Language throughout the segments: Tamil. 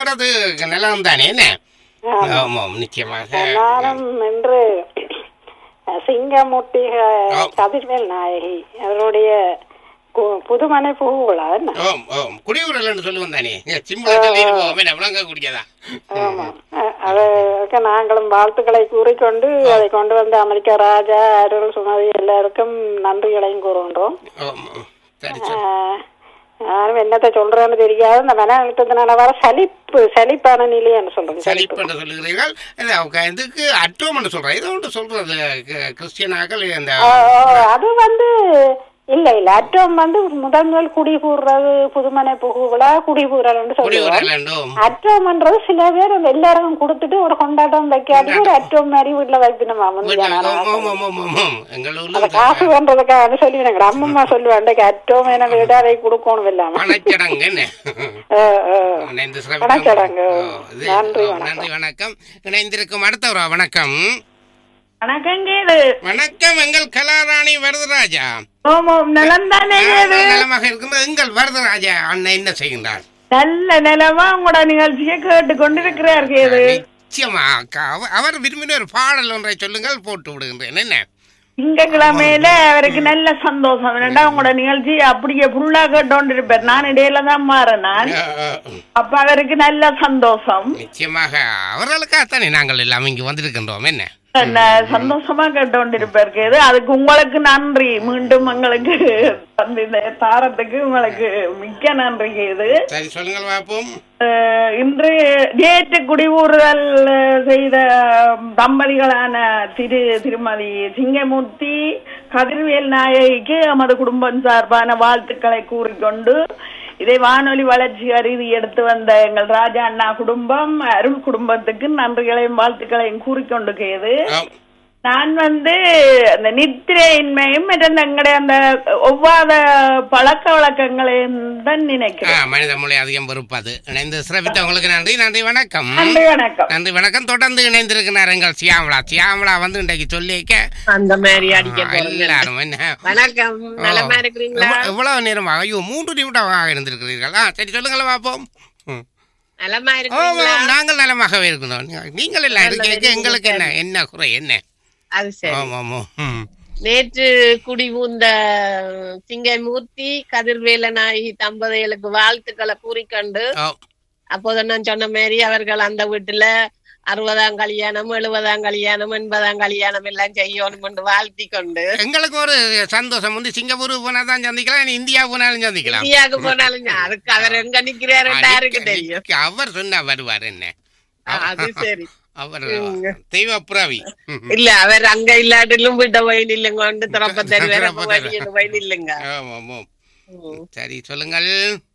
குடியுறது நிலம் தானே என்ன ஆமாம் நிச்சயமாக நானும் என்று சிங்கமுட்டி ஆ. கதிர்வேல் நாயகி அவருடைய கு- புதுமனை புகுவிழா என்ன ஓம் ஓம் குடியுறல் சொல்லுவோம் தானே சிம்பிளா சொல்லிட்டு போவோம் என்ன விளங்க குடிக்கதா ஆமா அ- அதற்கு நாங்களும் வாழ்த்துக்களை கூறிக்கொண்டு அதை கொண்டு வந்த அமெரிக்க ராஜா அருள் சுமதி எல்லாருக்கும் நன்றிகளையும் கூறுகின்றோம் ஓம் ஓம். சரி ஆ, சரி நானும் என்னத்தை சொல்றேன்னு தெரியாது இந்த மன அழுத்தத்தினால வர சலிப்பு சலிப்பான நிலைன்னு சொல்றேன் சலிப்பு என்று சொல்லுகிறீர்கள் இது அவங்க இதுக்கு அட்டோம் என்று சொல்றேன் இதை ஒன்று சொல்றது க- கிறிஸ்டியனாக்கள் இந்த ஆ, அது வந்து இல்ல இல்ல அட்டோம் வந்து முதல் முதல் குடி கூறுறது புதுமனை புகுவிழா குடி கூறல்னு சொல்லுவோம் குடியுறல் என்றும் அட்டோம்ன்றது சில பேர் எல்லாரும் கொடுத்துட்டு ஒரு கொண்டாட்டம் வைக்காது ஒரு அட்டோம் மாதிரி வீட்டுல வைப்பினமா வீட்டுல- வந்து ஓம், ஓம், ஓம், ஓம், ஓம், ஓம். எங்கள் ஊர்ல அந்த காசு பண்றதுக்காக சொல்லி எனக்கு அம்மம்மா சொல்லுவாங்க அட்டோம் என விட அதை கொடுக்கணும் இல்லாம பணச்சடங்கு என்ன ஆ, ஆ. இணைந்து சிறப்பிக்கும். வணக்கடங்கு. ஓ, இது- நன்றி, ஓ, வணக்கம். நன்றி வணக்கம் இணைந்திருக்கும் அடுத்தவரா வணக்கம் வணக்கம் கேது வணக்கம் எங்கள் கலாராணி வரதராஜா ஓம் ஓம் நலம் தானே கேது நலமாக இருக்கின்ற எங்கள் வரதராஜா அண்ணன் என்ன செய்கின்றார் நல்ல நிலமா உங்களோட நிகழ்ச்சியை கேட்டு கொண்டிருக்கிறார் கேது நிச்சயமா அக்கா, அவ- அவர் விரும்பின ஒரு பாடல் ஒன்றை சொல்லுங்கள் போட்டு விடுகின்றேன் என்ன திங்கக்கிழமையில அவருக்கு நல்ல சந்தோஷம் என்னடா உங்களோட நிகழ்ச்சி அப்படியே ஃபுல்லா கேட்டோண்டு இருப்பார் நான் இடையில தான் மாறேன் நான் அஹ், அஹ், அப்ப அவருக்கு நல்ல சந்தோஷம் நிச்சயமாக அவர்களுக்காகத்தானே நாங்கள் எல்லாம் இங்கு வந்திருக்கின்றோம் என்ன நல்ல சந்தோஷமா கேட்டோண்டு இருப்பார் கேது அதுக்கு உங்களுக்கு நன்றி மீண்டும் எங்களுக்கு வந்து இந்த தாரத்துக்கு உங்களுக்கு மிக்க நன்றி கேது சரி சொல்லுங்கள் பார்ப்போம் அஹ் இன்று நேற்று குடிவூறுதல் செய்த தம்பதிகளான திரு திருமதி சிங்கமூர்த்தி கதிர்வேல் நாயகிக்கு எமது குடும்பம் சார்பான வாழ்த்துக்களை கூறிக்கொண்டு இதை வானொலி வளர்ச்சி அறுதி எடுத்து வந்த எங்கள் ராஜா அண்ணா குடும்பம் அருள் குடும்பத்துக்கு நன்றிகளையும் வாழ்த்துக்களையும் கூறிக்கொண்டு கேது ஆம். நான் வந்து அந்த நித்திரையின்மையும் மற்ற எங்களுடைய அந்த ஒவ்வாத பழக்க வழக்கங்களையும் தான் ஆ, நினைக்கிறேன் மனித மொழி அதிகம் வெறுப்பது இணைந்து சிறப்பித்த உங்களுக்கு நன்றி நன்றி வணக்கம் நன்றி வணக்கம் நன்றி வணக்கம் தொடர்ந்து இணைந்திருக்கிறார் எங்கள் சியாமலா சியாமலா வந்து இன்றைக்கு சொல்லிக்க அந்த மாதிரி அடிக்க ஆ, போறீங்க எல்லாரும் என்ன வணக்கம் நலமா இருக்கிறீங்களா எவ்வ- எவ்வளவு நேரம் ஐயோ மூன்று நிமிடமாக இருந்திருக்கிறீர்கள் ஆ சரி சொல்லுங்களேன் பார்ப்போம் ம். நலமா ஓ, இருக்கிறீங்களா ஓ, நாங்கள் நலமாகவே இருக்கிறோம் நீங்க- நீங்கள் எல்லாம் இருக்கீங்க எங்களுக்கு என்ன என்ன குறை என்ன அது சரி ஆமா ஆமா ம். நேற்று குடி பூந்த சிங்கமூர்த்தி கதிர்வேலனாகி தம்பதிகளுக்கு வாழ்த்துக்களை கூறிக்கொண்டு ஓ, அப்போது நான் சொன்ன மாதிரி அவர்கள் அந்த வீட்டுல அறுபதாம் கல்யாணம் எழுபதாம் கல்யாணம் எண்பதாம் கல்யாணம் எல்லாம் செய்யணும் என்று வாழ்த்தி கொண்டு எங்களுக்கு ஒரு சந்தோஷம் வந்து சிங்கப்பூர் போனா தான் சந்திக்கலாம் இனி இந்தியா போனாலும் சந்திக்கலாம் இந்தியாவுக்கு போனாலும் ஞா- அதுக்கு அவர் எங்க நிக்கிறாரு யாருக்கு தெரியும் நிக்க- அவர் சொன்னா வருவார் என்ன ஆ, அது சரி அவர் தெய்வ புறாவி ம். இல்ல அவர் அங்க இல்லாட்டிலும் வீட்டை போய் நில்லுங்க வந்து திறப்ப தருவார் திறப்ப தருவார். போய் நில்லுங்க ஆமா, ஆமா. ம். சரி சொல்லுங்கள்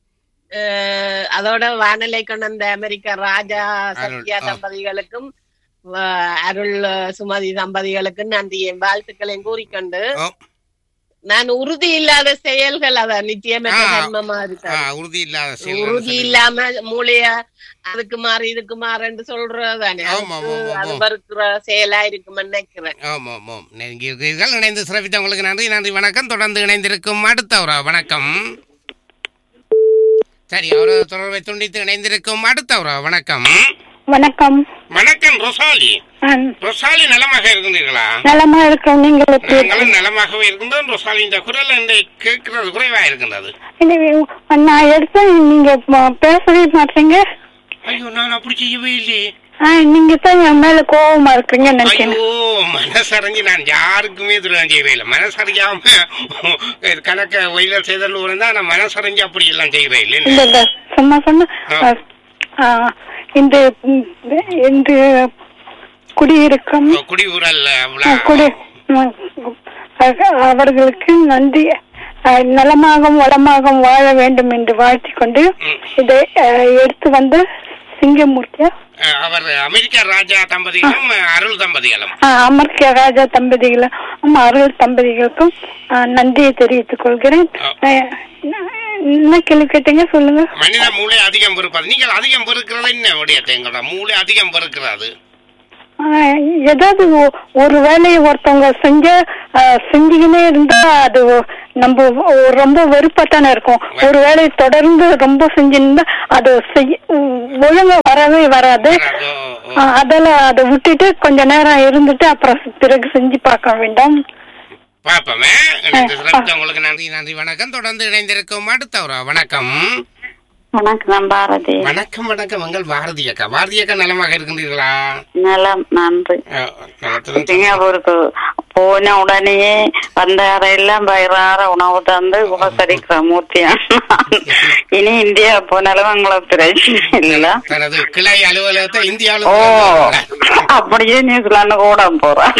அஹ் அதோட வானிலை கொண்டு வந்த அமெரிக்க ராஜா அருள், சத்யா ஆ. தம்பதிகளுக்கும் வ- அருள் சுமதி தம்பதிகளுக்கும் நன்றியும் வாழ்த்துக்களையும் கூறிக்கொண்டு ஓ, நான் உறுதி இல்லாத செயல்கள் அத நிச்சயமற்ற ஆ. தர்மமா ஆ, இருக்கு உறுதி இல்லாத செயல் உறுதி இல்லாம மூளைய அதுக்கு மாறி இதுக்கு மாறன்னு சொல்றதானே ஆமா, ஆமா, ஆமா, அது ஆமா. மறுக்கிற செயலா இருக்கும்னு நினைக்கிறேன் ஆமா ஆமாம் நெருங்கி இருக்கிறீர்கள் இணைந்து சிறப்பித்த உங்களுக்கு நன்றி நன்றி வணக்கம் தொடர்ந்து இணைந்திருக்கும் அடுத்த ஒரு வணக்கம் சரி அவரது தொடர்பை துண்டித்து இணைந்திருக்கும் அடுத்த ஒரு வணக்கம் வணக்கம் வணக்கம் ரொசாலி நான் ரொசாலி நலமாக இருக்கின்றீர்களா நலமா இருக்கிறோம் நீங்கள் எப்படி நாங்களும் நலமாகவே இருக்கின்றோம் ரொசாலி இந்த குரல் என்னை கேட்கிறது குறைவா இருக்கின்றது எனவே, நான் எடுத்தேன் நீங்க ம- பேசவே மாட்டீங்க ஐயோ நான் அப்படி செய்யவே இல்லையே ஆ, நீங்க தான் என் மேல கோவமா இருக்கீங்கன்னு நினைக்கிறேன் ஐயோ மனசறிஞ்சு நான் யாருக்குமே துரோகம் செய்யவே இல்லை மனசறியாம கணக்க வயலில் செய்தல் இருந்தா நான் மனசறிஞ்சு அப்படி எல்லாம் செய்யறேன் இல்லை இல்ல இல்ல சும்மா சொன்ன ஆ. ஆ, இந்த ம், இந்த குடியிருக்கும் குடி ஊரல் ஆ, குடி ம், அ- அவர்களுக்கு நன்றி ஆ, நலமாகவும் வளமாகவும் வாழ வேண்டும் என்று வாழ்த்திக் கொண்டு ம். இதை ஆ, எடுத்து வந்த சிங்கமூர்த்தியா அவர் அமெரிக்க ராஜா தம்பதிகளும் அருள் தம்பதிகளும் ஆ, அமர்க்க ராஜா தம்பதிகளும் அருள் தம்பதிகளுக்கும் ஆ, நன்றியை தெரிவித்துக் கொள்கிறேன் ஆ. ஆ, என்ன கேள்வி கேட்டீங்க சொல்லுங்க மனித மூளை அதிகம் பொறுப்பது நீங்கள் அதிகம் பொறுக்கிறது என்ன விடயத்தை எங்களோட மூளை அதிகம் பொறுக்கிறது ஆ, ஏதாவது ஒ- ஒரு வேலையை ஒருத்தவங்க செஞ்ச ஆ, செஞ்சுக்கினே இருந்தா அது நம்ம ஒ- ரொம்ப வெறுப்பாத்தானே இருக்கும் ஒரு வேலையை தொடர்ந்து ரொம்ப செஞ்சிருந்தா அது செய்ய உ- ஒழுங்கா வரவே வராது ஓ, ஓ. ஆ, அதெல்லாம் அதை விட்டுட்டு கொஞ்ச நேரம் இருந்துட்டு அப்புறம் பிறகு செஞ்சு பார்க்க வேண்டாம் பாப்போமே இணைந்து சிறப்பித்த உங்களுக்கு நன்றி நன்றி வணக்கம் தொடர்ந்து இணைந்திருக்கும் அடுத்த ஒரு வணக்கம் வணக்கம் பாரதி வணக்கம் வணக்கம் உங்கள் பாரதி அக்கா பாரதி அக்கா நலமாக இருக்கின்றீர்களா நலம் நன்றி அஹ், நலத்துடன் சிங்கப்பூருக்கு போன உடனேயே வந்த அறையெல்லாம் வயிறார உணவு தந்து உபசரிக்கிற மூர்த்தியான் இனி இந்தியா போனாலும் உங்களுக்கு பிரச்சனை இல்ல தனது கிளை அலுவலகத்தை இந்தியாவில் ஓ அப்படியே நியூசிலாந்து கூட போறான்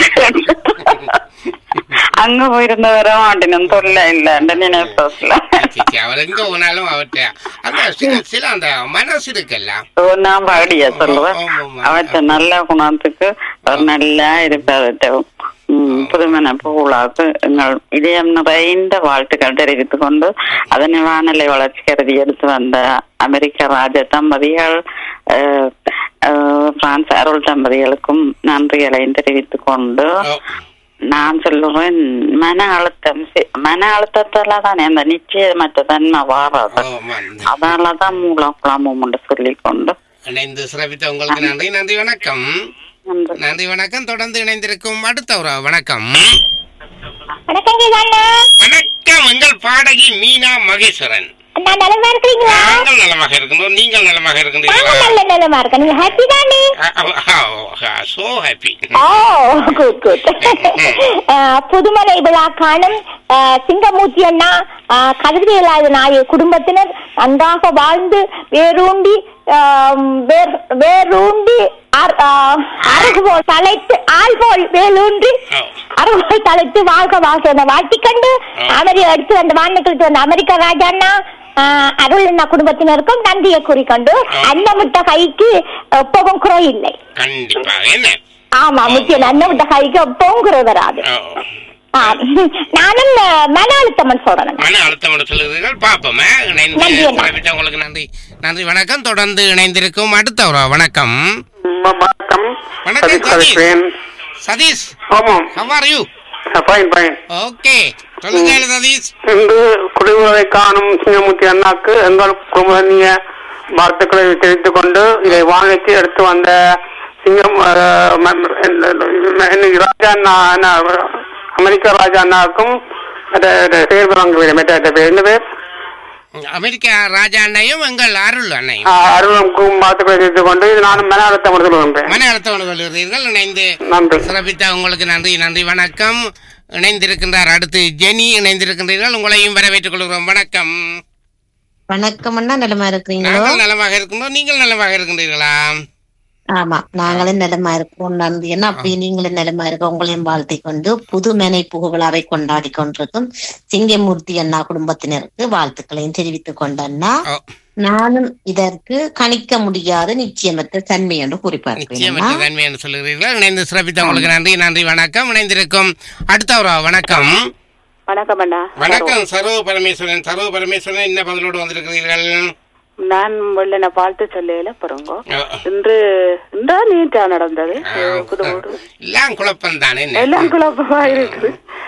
அங்க போயிருந்த வர மாட்டேன் தொல்லை இல்ல நினைப்பஸ்ல அவர் எங்க போனாலும் அவர்கிட்ட அந்த சில சில அந்த மனசு இருக்குல்ல நான் பாடியா சொல்லுவேன் ஆமா, ஆமா. அவற்ற நல்ல குணத்துக்கு அவர் நல்லா இருப்பவற்ற புதுமண பூவுலாக்கு எங்கள் இதயம் நிறைந்த வாழ்த்துக்கள் தெரிவித்துக் கொண்டு அதனை வானிலை வளர்ச்சி கருதி எடுத்து வந்த அமெரிக்க ராஜ தம்பதிகள் அஹ், அஹ், பிரான்ஸ் அருள் தம்பதிகளுக்கும் நன்றிகளையும் தெரிவித்துக் கொண்டு ஓ, நான் சொல்லுவேன் மன அழுத்தம் சி- மன அழுத்தத்தால தானே அந்த நிச்சயமற்ற தன்மை வாராது ஓ, வந்து. அதனாலதான் மூலம் குழம்பும் என்று சொல்லிக் கொண்டு இணைந்து சிறப்பித்த உங்களுக்கு நன்றி நன்றி வணக்கம் நன்றி. நன்றி வணக்கம் தொடர்ந்து இணைந்திருக்கும் அடுத்த ஒரு வணக்கம் வணக்கங்க அண்ணா வணக்கம் எங்கள் பாடகி மீனா மகேஸ்வரன் நான் நலமா இருக்கிறீங்களா நாங்கள் நலமாக இருக்கின்றோம் நீங்கள் நலமாக நாங்க இருக்கின்றீர்களா நல்ல நலமா இருக்கேன் நீங்க ஹாப்பி தானே so happy oh good good புதுமலை விழா காணும் அஹ், சிங்கமூர்த்தி அண்ணா அஹ், கதிர்வேலாயுத நாய குடும்பத்தினர் நன்றாக வாழ்ந்து வேரூண்டி ஆம், வேர்- வேரூண்டி அர்- ஆஹ், அருகுபோல் தலைத்து ஆள் போல் வேலூன்றி அருகுபோல் தலைத்து வாழ்க வாழ்க என வாழ்த்திக் கண்டு அமெரிக்க எடுத்து வந்த வானத்துக்கு வந்த அமெரிக்க ராஜாண்ணா ஆஹ், அருள் அண்ணா குடும்பத்தினருக்கும் நன்றியை கூறிக்கொண்டு அன்னமிட்ட கைக்கு எப்பவும் குறை இல்லை கண்டிப்பாக என்ன ஆமா முக்கியம் அன்னமிட்ட கைக்கு எப்பவும் குறை வராது ஓ, ஆ, நானும் அஹ், மன அழுத்தம்னு சொல்றேன் மன அழுத்தம் சொல்லுகிறீர்கள் பார்ப்போமே இணைந்து நன்றி அண்ணா. சிறப்பித்த உங்களுக்கு நன்றி நன்றி வணக்கம் தொடர்ந்து இணைந்திருக்கும் அடுத்த ஒரு வணக்கம் வணக்கம் வணக்கம், சதீஷ் சதீஷ். கலைக்கிறேன் சதீஷ் ஆமாம் how are you fine fine okay சொல்லுங்க சதீஷ் இன்று குடிமுறை காணும் சிங்கமூர்த்தி அண்ணாக்கு எங்கள் குடும்பனிய வாழ்த்துக்களை தெரிவித்துக் கொண்டு இதை வானிலைக்கு எடுத்து வந்த சிங்கம் அஹ், ம- ம- என்ன- ராஜா அண்ணா அண்ணா, அமெரிக்க ராஜா அண்ணாவுக்கும் மற்ற பேர் வாங்க மற்ற பேர் என்ன பேர் அமெரிக்கா ராஜா அண்ணையும் எங்கள் அருள் அண்ணையும் ஆஹ், அருணுக்கும் வாழ்த்துக்களை தெரிவித்துக் கொண்டு இது நானும் மன அழுத்தம் எடுத்து வருகிறேன் மன அழுத்தம் சொல்லுகிறீர்கள் இணைந்து நன்றி சிறப்பித்த உங்களுக்கு நன்றி நன்றி வணக்கம் இணைந்திருக்கின்றார் அடுத்து ஜெனி இணைந்திருக்கின்றீர்கள் உங்களையும் வரவேற்றுக் கொள்கிறோம் வணக்கம் வணக்கம் அண்ணா நலமா இருக்கிறீங்களோ நாங்கள் நலமாக இருக்கின்றோம் நீங்கள் நலமாக இருக்கின்றீர்களா ஆமா நாங்களும் நலமா இருக்கிறோம் நன்றி என்ன அப்படியே நீங்களும் நலமா இருக்க உங்களையும் வாழ்த்தி கொண்டு புதுமனை புகழாவை கொண்டாடி கொண்டிருக்கும் சிங்கமூர்த்தி அண்ணா குடும்பத்தினருக்கு வாழ்த்துக்களையும் தெரிவித்துக் கொண்ட அண்ணா ஓ, நானும் இதற்கு கணிக்க முடியாத நிச்சயமற்ற தன்மை என்று குறிப்பார்க்கிறேன் நிச்சயமற்ற தன்மை என்று சொல்லுகிறீர்கள் இணைந்து சிறப்பித்த உங்களுக்கு நன்றி நன்றி வணக்கம் இணைந்திருக்கும் அடுத்த ஒரு வணக்கம் வணக்கம் அண்ணா வணக்கம் சர்வ பரமேஸ்வரன் சர்வ பரமேஸ்வரன் என்ன பதிலோடு வந்திருக்கிறீர்கள் நான் வெள்ளன வாழ்த்து சொல்லையில பிறங்கோ ஓ, இன்று இன்றா நீட்டா நடந்தது குடும்பம் எல்லாம் குழப்பம் தானே என்ன? எல்லாம் குழப்பமா இருக்குது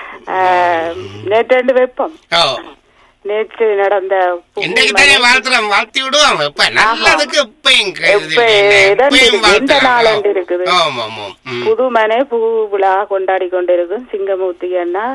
ஆஹ், நேற்று ரெண்டு வெப்பம் ஓ நேற்று நடந்த இன்றைக்கு தானே வாழ்த்துறோம் வாழ்த்தி விடுவாங்க இப்ப நல்லதுக்கு எப்பயும் கருதி எப்ப என்ன, இடம் எப்பயும் இருக்கு, எந்த வாழ்த்துறாங்க. நாள் என்று இருக்குது. ஆமா ஆமா ம். புதுமனை பூ விழா கொண்டாடி கொண்டிருக்கும் சிங்கமூர்த்தி அண்ணா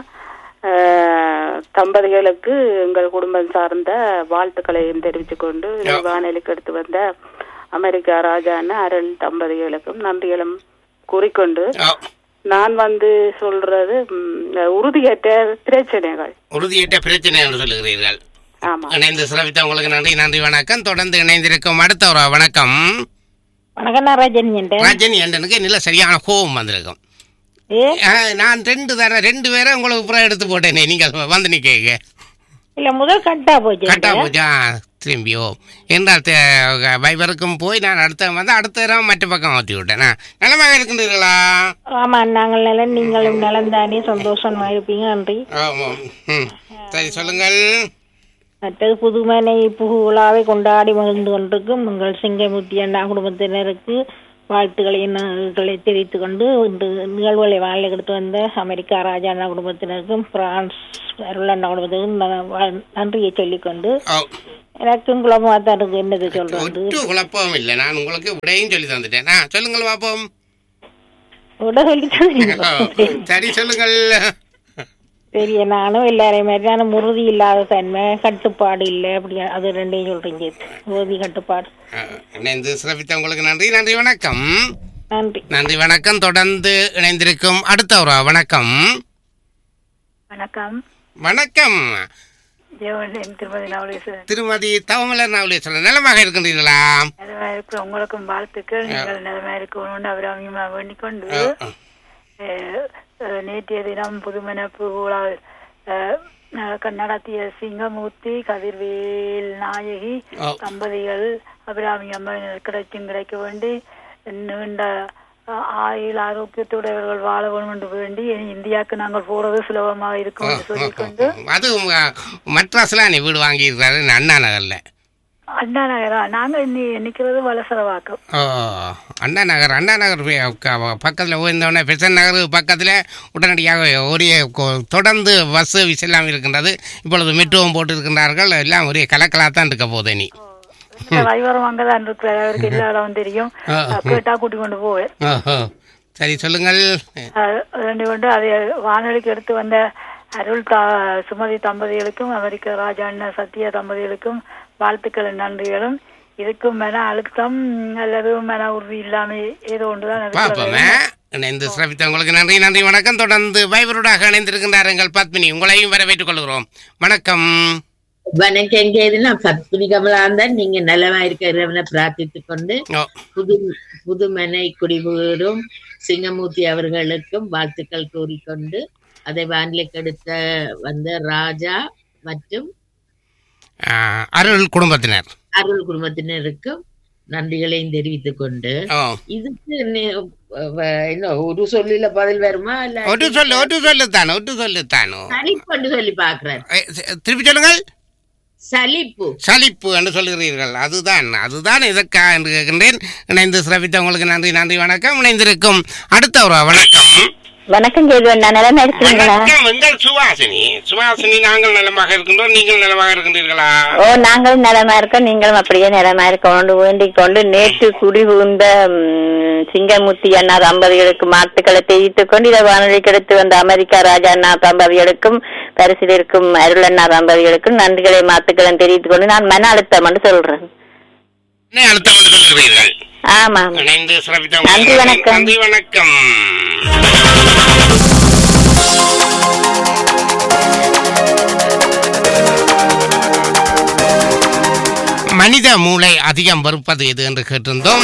ஆஹ், தம்பதிகளுக்கு எங்கள் குடும்பம் சார்ந்த வாழ்த்துக்களையும் தெரிவித்துக் கொண்டு இதை வானிலைக்கு எடுத்து வந்த அமெரிக்கா ராஜா அண்ணா அருள் தம்பதிகளுக்கும் நன்றிகளும் கூறிக்கொண்டு ஓ, நான் வந்து சொல்றது ம், உறுதியற்ற பிரச்சனைகள் உறுதியற்ற பிரச்சனை என்று சொல்லுகிறீர்கள் ஆமா இணைந்து சிறப்பித்த உங்களுக்கு நன்றி நன்றி வணக்கம் தொடர்ந்து இணைந்திருக்கும் அடுத்த ஒரு வணக்கம் வணக்கம் ராஜன் ரஜினி அண்டனுக்கு நல்ல சரியான கோபம் வந்திருக்கும் ஏ ஆ, நான் ரெண்டு தர ரெண்டு பேரை உங்களுக்கு புறம் எடுத்து போட்டேனே நீங்கள் வந்து நிக்க இல்ல முதல் கட்டா போச்சு கட்டா போச்சா திரும்பியோ என்றால் தே- வைபருக்கும் போய் நான் அடுத்த வந்து அடுத்த தடவை மற்ற பக்கம் மாற்றி விட்டேன் நலமாக இருக்கின்றீர்களா ஆமா நாங்கள் நலன் நீங்களும் நலன் தானே சந்தோஷமா இருப்பீங்க நன்றி ஆமாம் ம் சரி சொல்லுங்கள் மற்றது புதுமனை புகுவிழாவை கொண்டாடி மகிழ்ந்து கொண்டிருக்கும் உங்கள் சிங்கமுத்தி அண்ணா குடும்பத்தினருக்கு வாழ்த்துக்களையும் நன்றிகளை தெரிவித்துக் கொண்டு இன்று நிகழ்வுகளை வாழ எடுத்து வந்த அமெரிக்கா ராஜாண்ணா குடும்பத்தினருக்கும் பிரான்ஸ் அருளண்ணா குடும்பத்தினருக்கும் ந- வா- நன்றியை சொல்லிக்கொண்டு ஓ, எனக்கும் குழப்பமா தான் இருக்கு என்னது சொல்றது ஒட்டு குழப்பம் இல்லை நான் உங்களுக்கு விடையும் சொல்லி தந்துட்டேன் ஆ சொல்லுங்கள் பாப்போம் விட சொல்லி ஓ, சரி சொல்லுங்கள் பெரிய நானும் எல்லாரையும் மாதிரி நானும் உறுதி இல்லாத தன்மை கட்டுப்பாடு இல்லை அப்படி அது ரெண்டையும் சொல்றீங்க உறுதி கட்டுப்பாடு ஆ, இணைந்து சிறப்பித்த உங்களுக்கு நன்றி நன்றி வணக்கம் நன்றி நன்றி வணக்கம் தொடர்ந்து இணைந்திருக்கும் அடுத்த ஒரு வணக்கம் வணக்கம் வணக்கம் தேவன் திருமதி நவலேஸ்வரன் திருமதி தவமலர் நாவலேஸ்வரர் நலமாக இருக்கின்றீர்களா நிலமா இருக்கிற உங்களுக்கும் வாழ்த்துக்கள் நீங்கள் நிலமா இருக்கணும்னு அவராமியமா வேண்டிக் கொண்டு ஆ, ஆ. அஹ், அஹ், நேற்றைய தினம் புதுமணப்பு விழா அஹ், அஹ், நடத்திய சிங்கமூர்த்தி கதிர்வேல் நாயகி ஓ. தம்பதிகள் அபிராமி அம்மன் கிடைக்கும் கிடைக்க வேண்டி நீண்ட அஹ், ஆயுள் ஆரோக்கியத்துடையவர்கள் வாழ வேண்டும் என்று வேண்டி இனி இந்தியாவுக்கு நாங்கள் போறது சுலபமாக இருக்கும் என்று சொல்லிக்கொண்டு அது ஆ, மெட்ராஸ்ல நீ வீடு வாங்கியிருக்காரு அண்ணா நகர்ல அண்ணா நகரா நாங்க இன்னி நிக்கிறது வலசரவாக்கம் ஓ அண்ணா நகர் அண்ணா நகர் பக்கத்தில் உயர்ந்தவொடனே பெசன் நகர் பக்கத்தில் உடனடியாக ஒரே கொ- தொடர்ந்து பஸ் சர்வீஸ் எல்லாம் இருக்கின்றது இப்பொழுது மெட்ரோவும் போட்டு இருக்கின்றார்கள் எல்லாம் ஒரே கலக்கலாக தான் இருக்க போகுது நீ வைவரம் அங்கதான் இருக்கிறார் அவருக்கு எல்லா இடம் தெரியும் ஆ. கேட்டா கூட்டி கொண்டு போவேன் ஓஹோ சரி சொல்லுங்கள் ரெண்டு கொண்டு அதை வானொலிக்கு எடுத்து வந்த அருள் தா சுமதி தம்பதிகளுக்கும் அமெரிக்க ராஜா அண்ணன் சத்யா தம்பதிகளுக்கும் வாழ்த்துக்களும் நன்றிகளும் இதுக்கும் மன அழுத்தம் அல்லது மன உறுதி இல்லாம ஏதோ ஒன்றுதான் பார்ப்போமே இருக்கிறது இணைந்து சிறப்பித்தவங்களுக்கு நன்றி நன்றி வணக்கம் தொடர்ந்து வைபரோடாக இணைந்திருக்கின்றார் எங்கள் பத்மினி உங்களையும் வரவேற்றுக் கொள்கிறோம் வணக்கம் வணக்கம் கேது நான் பத்மினி கமலாந்தன் நீங்க நலமா இருக்கிறவனை பிரார்த்தித்துக் கொண்டு ஓ, புது புதுமனை குடிபுகரும் சிங்கமூர்த்தி அவர்களுக்கும் வாழ்த்துக்கள் கூறிக்கொண்டு அதை வானிலைக்கு எடுத்த வந்த ராஜா மற்றும் ஆ, அருள் குடும்பத்தினர் அருள் குடும்பத்தினருக்கும் நன்றிகளையும் தெரிவித்துக் கொண்டு ஓ இதுக்கு நே- வ- என்ன ஒரு சொல்லில பதில் வருமா இல்ல ஒட்டு சொல்லு ஒட்டு சொல்லுத்தானோ ஒட்டு சொல்லுத்தானோ சலிப்பு சொல்லி பாக்குறேன் ஏ, சி- திருப்பி சொல்லுங்கள் சலிப்பு சலிப்பு என்று சொல்கிறீர்கள் அதுதான் அதுதான் இதற்கா என்று கேட்கின்றேன் இணைந்து சிறப்பித்தவங்களுக்கு நன்றி நன்றி வணக்கம் இணைந்திருக்கும் அடுத்த ஒரு வணக்கம் வணக்கம் கேதுவண்ணா நிலைமை இருக்கிறீங்களா வணக்கம் எங்கள் சுவாசினி சுவாசினி நாங்கள் நலமாக இருக்கின்றோம் நீங்கள் நலமாக இருக்கின்றீர்களா ஓ நாங்களும் நலமா இருக்கோம் நீங்களும் அப்படியே நலமா இருக்கணும் வேண்டிக் கொண்டு நேற்று குடி புகுந்த ம், சிங்கமூர்த்தி அண்ணா தம்பதிகளுக்கு வாழ்த்துக்களை தெரிவித்துக் கொண்டு இதை வானொலி கிடைத்து வந்த அமெரிக்கா ராஜா அண்ணா தம்பதிகளுக்கும் பரிசில் இருக்கும் அருள் அண்ணா தம்பதிகளுக்கும் நன்றிகளை மாத்துக்களை தெரிவித்துக் கொண்டு நான் மன அழுத்தம் என்று சொல்றேன் என்ன அழுத்தம் என்று சொல்கிறீர்கள் ஆமா ஆமா. இணைந்து நன்றி, சிறப்பித்தவங்களுக்கு வணக்கம். நன்றி வணக்கம் மனித மூளை அதிகம் வெறுப்பது எது என்று கேட்டிருந்தோம்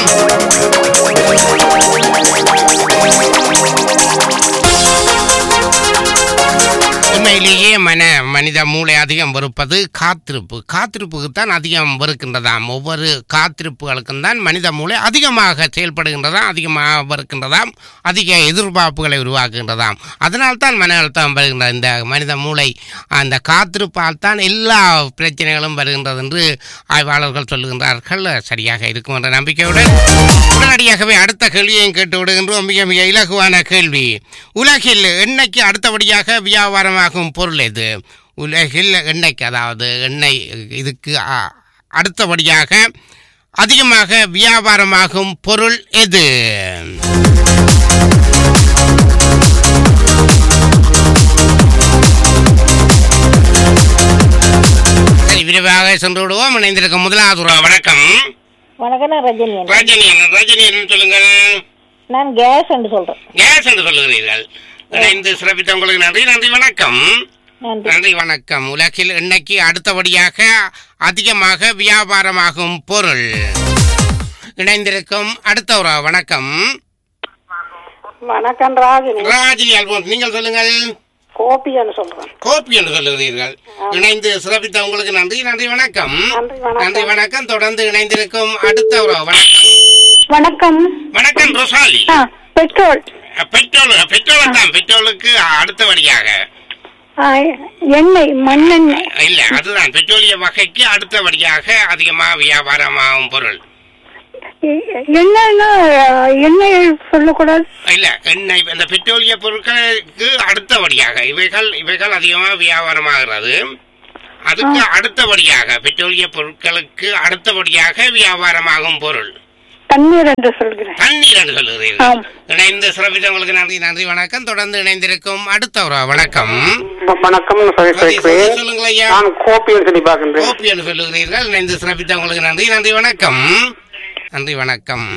உண்மையிலேயே மன மனித மூளை அதிகம் வெறுப்பது காத்திருப்பு காத்திருப்புக்கு தான் அதிகம் வெறுக்கின்றதாம் ஒவ்வொரு காத்திருப்புகளுக்கும் தான் மனித மூளை அதிகமாக செயல்படுகின்றதாம் அதிகமாக வெறுக்கின்றதாம் அதிக எதிர்பார்ப்புகளை உருவாக்குகின்றதாம் அதனால் தான் மன அழுத்தம் வருகின்ற இந்த மனித மூளை அந்த காத்திருப்பால் தான் எல்லா பிரச்சனைகளும் வருகின்றது என்று ஆய்வாளர்கள் சொல்லுகின்றார்கள் சரியாக இருக்கும் என்ற நம்பிக்கையுடன் உடனடியாகவே அடுத்த கேள்வியையும் கேட்டு விடுகின்றோம் மிக மிக இலகுவான கேள்வி உலகில் எண்ணெய்க்கு அடுத்தபடியாக வியாபாரமாகும் பொருள் எது உலகில் எண்ணெய்க்கு அதாவது எண்ணெய் இதுக்கு அ- அடுத்தபடியாக அதிகமாக வியாபாரமாகும் பொருள் எது சரி விரைவாக சென்று விடுவோம் இணைந்திருக்கும் முதலாவது உறவு. வணக்கம் வணக்கம் நான் ரஜினி அண்ணா. ரஜினி ரஜினி என்ன சொல்லுங்கள் நான் கேஸ் என்று சொல்றேன் கேஸ் என்று சொல்லுகிறீர்கள் இணைந்து சிறப்பித்த உங்களுக்கு நன்றி நன்றி வணக்கம் நன்றி நன்றி வணக்கம் உலகில் இன்னைக்கு அடுத்தபடியாக அதிகமாக வியாபாரமாகும் பொருள் இணைந்திருக்கும் அடுத்த ஒரு வணக்கம் வணக்கம் ராஜினி ராஜினி அல்போன்ஸ் நீங்கள் சொல்லுங்கள் கோபின்னு சொல்றேன் கோப்பி என்று சொல்லுகிறீர்கள் இணைந்து சிறப்பித்த உங்களுக்கு நன்றி நன்றி வணக்கம் நன்றி, வணக்கம். நன்றி வணக்கம் தொடர்ந்து இணைந்திருக்கும் அடுத்த ஒரு வணக்கம் வணக்கம் வணக்கம் ரொசாலி ஆ, பெட்ரோல் பெட்ரோல் பெட்ரோல் தான் பெட்ரோலுக்கு அடுத்தபடியாக ஆ, எண்ணெய் மண்ணெண்ணெய் இல்ல அதுதான் பெட்ரோலிய வகைக்கு அடுத்தபடியாக அதிகமாக வியாபாரமாகும் பொருள் என்னன்னா எண்ணெய் சொல்லக்கூடாது இல்ல எண்ணெய் இந்த பெட்ரோலிய பொருட்களுக்கு அடுத்தபடியாக இவைகள் இவைகள் அதிகமாக வியாபாரமாகிறது அதுக்கு அடுத்தபடியாக பெட்ரோலிய பொருட்களுக்கு அடுத்தபடியாக வியாபாரமாகும் பொருள் தண்ணீர் என்று சொல்கிறேன் தண்ணீர் என்று சொல்லுகிறீர்கள் இணைந்து சிறப்பித்தவங்களுக்கு நன்றி நன்றி வணக்கம் தொடர்ந்து இணைந்திருக்கும் அடுத்த ஒரு வணக்கம் வணக்கம் சொல்லிக்கிறேன் சொல்லுங்கள் ஐயா நான் கோப்பின்னு சொல்லி பார்க்கின்றேன் கோபி என்று சொல்லுகிறீர்கள் இணைந்து சிறப்பித்தவங்களுக்கு நன்றி நன்றி வணக்கம் நன்றி வணக்கம்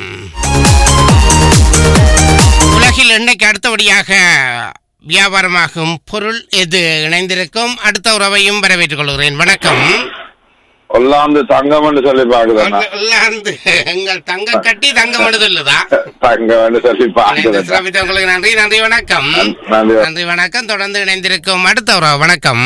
உலகில் எண்ணெய்க்கு அடுத்தபடியாக வியாபாரமாகும் பொருள் எது இணைந்திருக்கும் அடுத்த உறவையும் வரவேற்றுக் கொள்கிறேன் வணக்கம் ஒல்லாந்து தங்கம்னு சொல்லி பாக்குறேன் உள்ளாந்து எங்கள் தங்க கட்டி தங்கம் என்று சொல்லுதா தங்கம்னு சொல்லி இணைந்து பாக்குறேன் சிறப்பித்தவங்களுக்கு நன்றி நன்றி வணக்கம் நன்றி. நன்றி வணக்கம் தொடர்ந்து இணைந்திருக்கும் அடுத்த உறவு வணக்கம்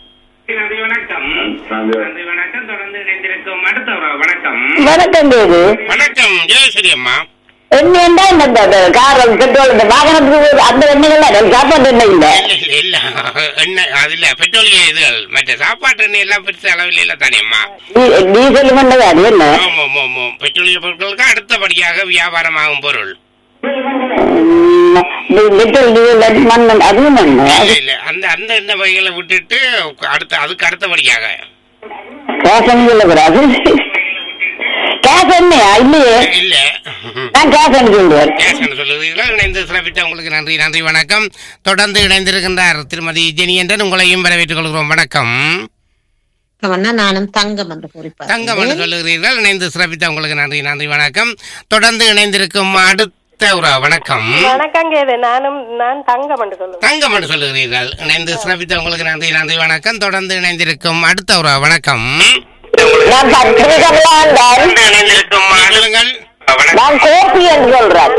வணக்கம் தேவி வணக்கம் ஜெயஸ்ரீ அம்மா எண்ணெய்ண்டா இந்த இந்த கார் பெட்ரோல் இந்த வாகனத்துக்கு அந்த எண்ணெய்கள் சாப்பாட்டு எண்ணெய் இல்ல இல்ல இல்ல எண்ணெய் அது இல்ல பெட்ரோலிய இதுகள் மற்ற சாப்பாட்டு எண்ணெய் எல்லாம் பெருசு அளவில் இல்ல தானே அம்மா டீ- டீசல் மண்டது அது என்ன ஆமா ஆமா ஆமா பெட்ரோலிய பொருட்களுக்கு அடுத்தபடியாக வியாபாரமாகும் பொருள் ம், இந்த பெட்ரோல் டீசல் மண் அதுவும் என்ன இல்ல இல்ல அந்த அந்த எண்ணெய் வகைகளை விட்டுட்டு அடுத்த அதுக்கு அடுத்தபடியாக கேஸ் எண்ணெய் இல்ல கூடாது கேஸ் எண்ணெயா இல்லையே இல்ல நான் கேஸ் எண்ணெய் சொல்லுவேன் கேஸ் என்று சொல்லுகிறீர்கள் இணைந்து சிறப்பித்த உங்களுக்கு நன்றி நன்றி வணக்கம் தொடர்ந்து இணைந்திருக்கின்றார் திருமதி ஜெனி என்றன் உங்களையும் வரவேற்றுக் கொள்கிறோம் வணக்கம் வணக்கம்ண்ணா, நானும் தங்கம் என்று குறிப்பார் தங்கம் என்று சொல்லுகிறீர்கள் இணைந்து சிறப்பித்த உங்களுக்கு நன்றி நன்றி வணக்கம் தொடர்ந்து இணைந்திருக்கும் அடுத்த ஒரு வணக்கம் வணக்கம் கேது நானும் நான் தங்கம் என்று சொல்லுவேன் தங்கம் என்று சொல்லுகிறீர்கள் இணைந்து சிறப்பித்த உங்களுக்கு நன்றி நன்றி வணக்கம் தொடர்ந்து இணைந்திருக்கும் அடுத்த ஒரு வணக்கம் நான் பத்திரி கமலாண்டான் சொல்லுங்கள் நான் கோபி என்று சொல்றேன்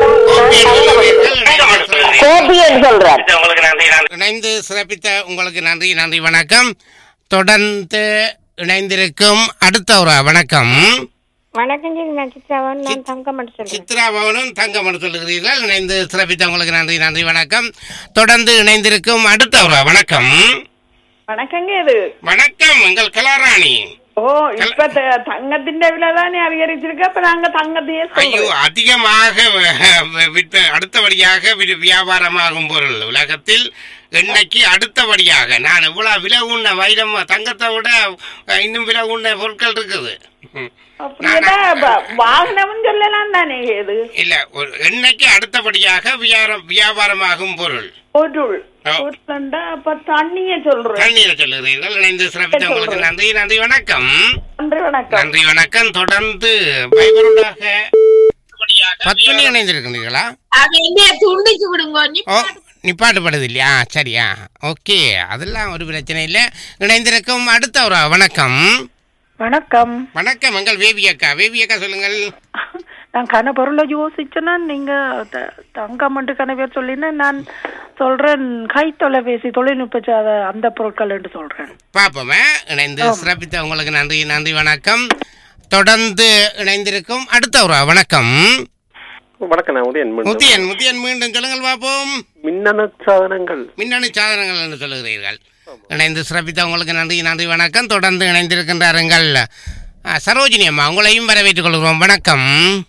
கோபி என்று சொல்றேன் இணைந்து சிறப்பித்த உங்களுக்கு நன்றி நன்றி வணக்கம் தொடர்ந்து இணைந்திருக்கும் அடுத்த ஒரு வணக்கம் வணக்கம் ஜி நான் சித்ராவன் நான் தங்கம் என்று சொல்றேன் சித்ரா பவனும் தங்கம் என்று சொல்லுகிறீர்கள் இணைந்து சிறப்பித்த உங்களுக்கு நன்றி நன்றி வணக்கம் தொடர்ந்து இணைந்திருக்கும் அடுத்த ஒரு வணக்கம் வணக்கங்க இது வணக்கம் எங்கள் கலாராணி ஓ இப்ப த- தங்கத்தின் விலை தானே அதிகரிச்சிருக்கு அப்ப நாங்க தங்கத்தையே ஐயோ சொல்றோம் அதிகமாக வ- விற்ற அடுத்தபடியாக வி- வியாபாரமாகும் பொருள் உலகத்தில் எண்ணெய்க்கு அடுத்தபடியாக நான் இவ்வளவு விலை உண்ண வைரம் தங்கத்தை விட அஹ், இன்னும் விலை உண்ண பொருட்கள் இருக்குது அப்படியே ப- வாகனமும் சொல்லலாம் தானே இது இல்ல ஒரு எண்ணெய்க்கு அடுத்தபடியாக வியாபாரம் வியாபாரமாகும் பொருள் பொருள் பொருள்ண்டா அப்ப தண்ணிய சொல்றேன் தண்ணீரை சொல்லுகிறீர்கள் இணைந்து சிறப்பித்த உங்களுக்கு நன்றி நன்றி வணக்கம் நன்றி வணக்கம் நன்றி வணக்கம் தொடர்ந்து பைபருடாக பத்மினி இணைந்திருக்கிறீர்களா அது என்ன துண்டிச்சு விடுங்க நீ ஓ நிப்பாட்டுப்படுது இல்லையா சரியா ஓகே அதெல்லாம் ஒரு பிரச்சனை இல்லை இணைந்திருக்கும் அடுத்த ஒரு வணக்கம் வணக்கம் வணக்கம் எங்கள் வேவி அக்கா வேவி அக்கா சொல்லுங்கள் நான் கன பொருளை யோசிச்சேன்னா நீங்க த- தங்கம் என்று கன பேர் சொல்லினா நான் சொல்றேன் கை தொலைபேசி தொழில்நுட்ப சாத அந்த பொருட்கள் என்று சொல்றேன் பார்ப்போமே இணைந்து சிறப்பித்த உங்களுக்கு நன்றி நன்றி வணக்கம் தொடர்ந்து இணைந்திருக்கும் அடுத்த ஒரு வணக்கம் வணக்கம் நான் உதயன் மீண்டும். முத்தியன் முத்தியன் மீண்டும் சொல்லுங்கள் பார்ப்போம் மின்னணு சாதனங்கள் மின்னணு சாதனங்கள் என்று சொல்லுகிறீர்கள் இணைந்து சிறப்பித்த உங்களுக்கு நன்றி நன்றி வணக்கம் தொடர்ந்து இணைந்திருக்கின்றாருங்கள் ஆ, சரோஜினி அம்மா உங்களையும் வரவேற்றுக் கொள்கிறோம் வணக்கம்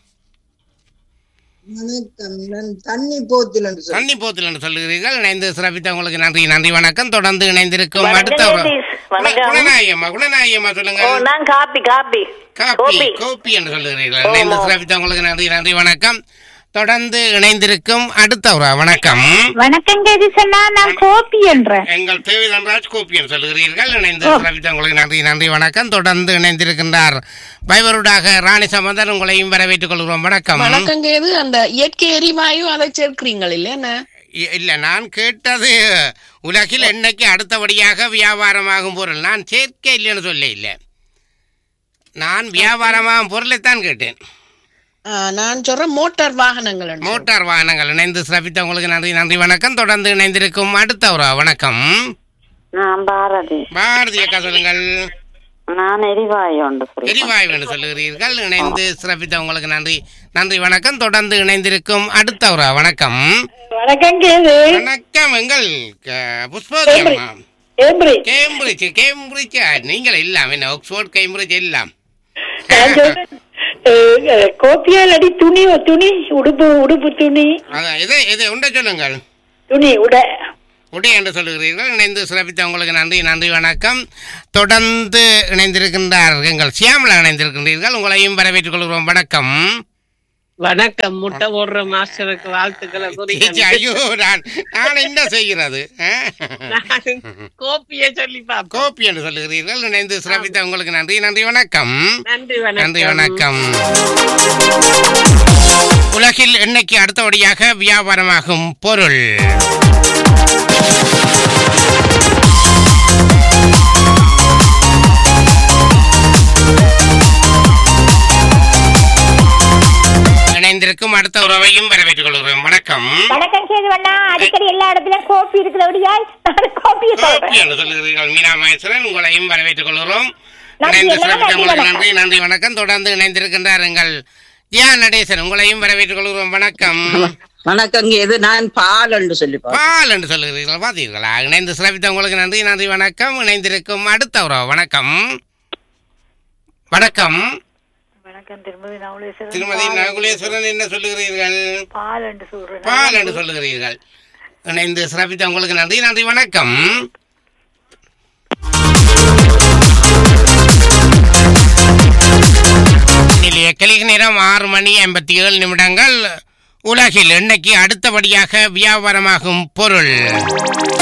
வணக்கம் நான் தண்ணி போத்தில் என்று சொல்றேன். தண்ணி போத்தில் என்று சொல்லுகிறீர்கள் இணைந்து சிறப்பித்த உங்களுக்கு நன்றி நன்றி வணக்கம் தொடர்ந்து இணைந்திருக்கும் அடுத்த ஒரு வணக்கம். குணநாயகி அம்மா குணநாயகி அம்மா ஓ சொல்லுங்க நான் காப்பி காப்பி காப்பி கோப்பி என்று சொல்லுகிறீர்கள் இணைந்து சிறப்பித்த உங்களுக்கு நன்றி நன்றி வணக்கம் தொடர்ந்து இணைந்திருக்கும் அடுத்த ஒரு வணக்கம் வணக்கம் கேதி சொன்னா நான் கோபி என்றேன் எங்கள் தேவி தன்ராஜ் கோப்பி என்று சொல்லுகிறீர்கள் இணைந்து சிறப்பித்த உங்களுக்கு நன்றி நன்றி வணக்கம் தொடர்ந்து இணைந்திருக்கின்றார் பைவருடாக ராணி சம்பந்தர் உங்களையும் வரவேற்றுக் கொள்கிறோம் வணக்கம் வணக்கங்க இது அந்த இயற்கை எரிவாயு அதை சேர்க்கிறீங்கள் இல்லையா இ- இல்ல நான் கேட்டது உலகில் எண்ணெய்க்கு அடுத்தபடியாக வியாபாரமாகும் பொருள் நான் சேர்க்க இல்லைன்னு சொல்ல இல்லை நான் வியாபாரமாகும் பொருளைத்தான் கேட்டேன் நான் சொல்றேன் மோட்டார் வாகனங்கள் மோட்டார் வாகனங்கள் இணைந்து சிறப்பித்த உங்களுக்கு நன்றி நன்றி வணக்கம் தொடர்ந்து இணைந்திருக்கும் அடுத்த ஒரு வணக்கம் நான் பாரதி பாரதி அக்கா சொல்லுங்கள் நான் எரிவாயு ஒன்று சொல்றேன் எரிவாயு என்று சொல்லுகிறீர்கள் இணைந்து சிறப்பித்த உங்களுக்கு நன்றி நன்றி வணக்கம் தொடர்ந்து இணைந்திருக்கும் அடுத்த ஒரு வணக்கம் வணக்கம் கேது வணக்கம் எங்கள் க- புஷ்பவதி அம்மா கேம்பிரிட்ஜ் கேம்பிரிட்ஜ் கேம்பிரிட்ஜ் நீங்கள் எல்லாம் என்ன ஆக்ஸ்போர்ட் கேம்பிரிட்ஜ் எல்லாம் நான் சொல்றேன் கோப்பியால் அடி துணி துணி உடுப்பு உடுப்பு துணி அதான் இதை இதை உண்டை சொல்லுங்கள் துணி உட உடை என்று சொல்லுகிறீர்கள் இணைந்து சிறப்பித்த உங்களுக்கு நன்றி நன்றி வணக்கம் தொடர்ந்து இணைந்திருக்கின்றார் எங்கள் சியாமலா இணைந்திருக்கின்றீர்கள் உங்களையும் வரவேற்றுக் கொள்கிறோம் வணக்கம் வணக்கம் முட்டை போடுற மாஸ்டருக்கு வாழ்த்துக்களை ஏச்சி, ஐயோ நான் நான் என்ன செய்கிறது ஆ? கோப்பிய சொல்லி பாப்போம் கோப்பி என்று சொல்லுகிறீர்கள் இணைந்து சிறப்பித்த உங்களுக்கு நன்றி நன்றி வணக்கம் நன்றி வணக்கம் நன்றி வணக்கம் உலகில் எண்ணெய்க்கு அடுத்தபடியாக வியாபாரமாகும் பொருள் இணைந்திருக்கும் அடுத்த உறவையும் வரவேற்றுக் கொள்கிறோம் வணக்கம் வணக்கம் சேதுவண்ணா அடிக்கடி எல்லா இடத்துலயும் கோப்பி இருக்கிறபடியால் நான் கோப்பியை கோப்பி சொல்றேன் என்று சொல்லுகிறீர்கள் மீனா மகேஸ்வரன் உங்களையும் வரவேற்றுக் கொள்கிறோம் நன்றி, இணைந்து எல்லாம் சிறப்பித்த நன்றி, உங்களுக்கு வணக்கம். நன்றி நன்றி வணக்கம் தொடர்ந்து இணைந்திருக்கின்றார் எங்கள் தியா நடேசன் உங்களையும் வரவேற்றுக் கொள்கிறோம் வணக்கம் வணக்கம் இது நான் பால் என்று சொல்லி பால் என்று சொல்லுகிறீர்கள் பார்த்தீர்களா இணைந்து சிறப்பித்த உங்களுக்கு நன்றி நன்றி வணக்கம் இணைந்திருக்கும் அடுத்த உறவு வணக்கம் வணக்கம் வணக்கம் திருமதி நவலேஸ்வரன் திருமதி நகுலேஸ்வரன் என்ன சொல்லுகிறீர்கள் பால் என்று சொல்றேன் பால் என்று சொல்லுகிறீர்கள் இணைந்து சிறப்பித்த உங்களுக்கு நன்றி நன்றி வணக்கம் நிலைய கலிக நேரம் ஆறு மணி ஐம்பத்தி ஏழு நிமிடங்கள் உலகில் இன்னைக்கு அடுத்தபடியாக வியாபாரமாகும் பொருள்